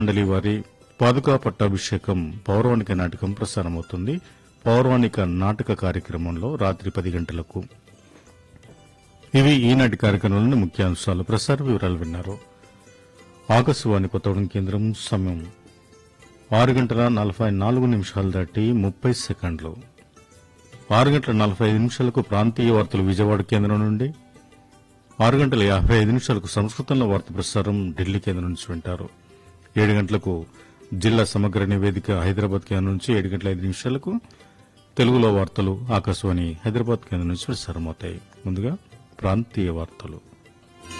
మండలి వారి పాదుకా పట్టాభిషేకం పౌరాణిక నాటకం ప్రసారమవుతుంది పౌరాణిక నాటక కార్యక్రమంలో రాత్రి పది గంటలకు ఇవి ఈనాటి కార్యక్రమంలోని ముఖ్యాంశాలు ప్రసార వివరాలు విన్నారు ఆకాశవాణి కొత్తగూడెం కేంద్రం సమయం ఆరు గంటల నలభై నాలుగు నిమిషాలు దాటి ముప్పై సెకండ్లు ఆరు గంటల నలభై ఐదు నిమిషాలకు ప్రాంతీయ వార్తలు విజయవాడ కేంద్రం నుండి ఆరు గంటల యాభై ఐదు నిమిషాలకు సంస్కృతంలో వార్త ప్రసారం ఢిల్లీ కేంద్రం నుంచి వింటారు ఏడు గంటలకు జిల్లా సమగ్ర నివేదిక హైదరాబాద్ కేంద్రం నుంచి ఏడు గంటల ఐదు నిమిషాలకు తెలుగులో వార్తలు ఆకాశవాణి హైదరాబాద్ కేంద్రం నుంచి ప్రసారమవుతాయి ముందుగా ప్రాంతీయ వార్తలు